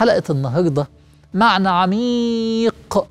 حلقة النهاردة معنى عميق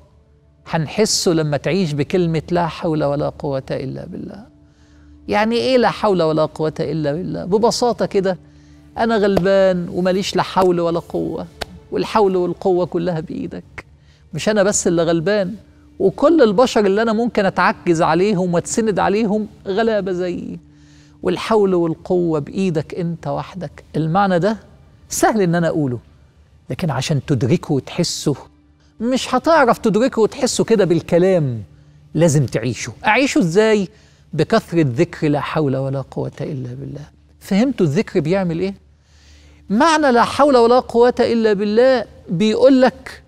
هنحسه لما تعيش بكلمة لا حول ولا قوة إلا بالله يعني إيه لا حول ولا قوة إلا بالله ببساطة كده أنا غلبان ومليش لا حول ولا قوة والحول والقوة كلها بإيدك مش أنا بس اللي غلبان وكل البشر اللي أنا ممكن أتعجز عليهم وأتسند عليهم غلابة زيي والحول والقوة بإيدك أنت وحدك المعنى ده سهل إن أنا أقوله لكن عشان تدركه وتحسه مش هتعرف تدركه وتحسه كده بالكلام لازم تعيشه أعيشه إزاي؟ بكثرة ذكر لا حول ولا قوة إلا بالله فهمتوا الذكر بيعمل إيه؟ معنى لا حول ولا قوة إلا بالله بيقول لك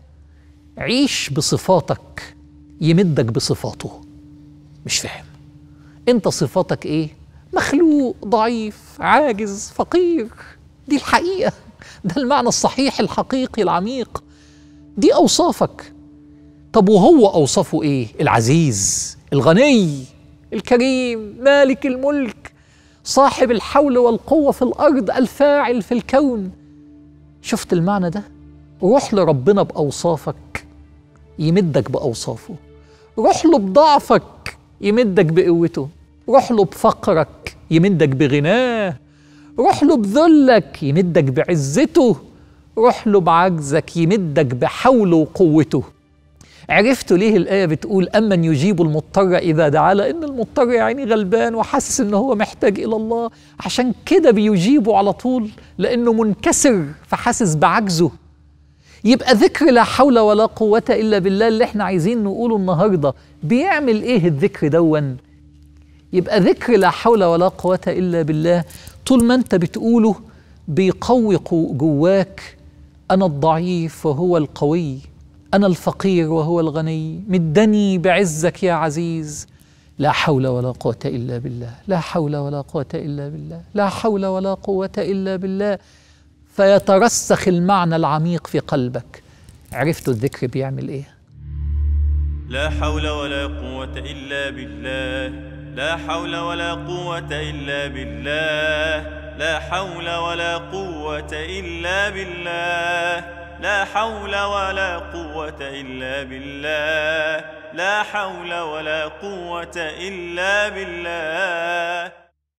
عيش بصفاتك يمدك بصفاته مش فاهم انت صفاتك ايه مخلوق ضعيف عاجز فقير دي الحقيقة ده المعنى الصحيح الحقيقي العميق دي أوصافك طب وهو أوصافه إيه؟ العزيز الغني الكريم مالك الملك صاحب الحول والقوة في الأرض الفاعل في الكون شفت المعنى ده؟ روح لربنا بأوصافك يمدك بأوصافه روح له بضعفك يمدك بقوته روح له بفقرك يمدك بغناه روح له بذلك يمدك بعزته روح له بعجزك يمدك بحوله وقوته عرفتوا ليه الآية بتقول أمن يجيب المضطر إذا دعا لأن المضطر يعني غلبان وحاسس إن هو محتاج إلى الله عشان كده بيجيبه على طول لأنه منكسر فحاسس بعجزه يبقى ذكر لا حول ولا قوة إلا بالله اللي احنا عايزين نقوله النهاردة بيعمل إيه الذكر دون يبقى ذكر لا حول ولا قوة إلا بالله طول ما أنت بتقوله بيقوي جواك أنا الضعيف وهو القوي أنا الفقير وهو الغني مدني بعزك يا عزيز لا حول ولا قوة إلا بالله لا حول ولا قوة إلا بالله لا حول ولا قوة إلا بالله فيترسخ المعنى العميق في قلبك عرفتوا الذكر بيعمل إيه لا حول ولا قوة إلا بالله لا حول ولا قوة إلا بالله لا حول ولا قوة إلا بالله لا حول ولا قوة إلا بالله لا حول ولا قوة إلا بالله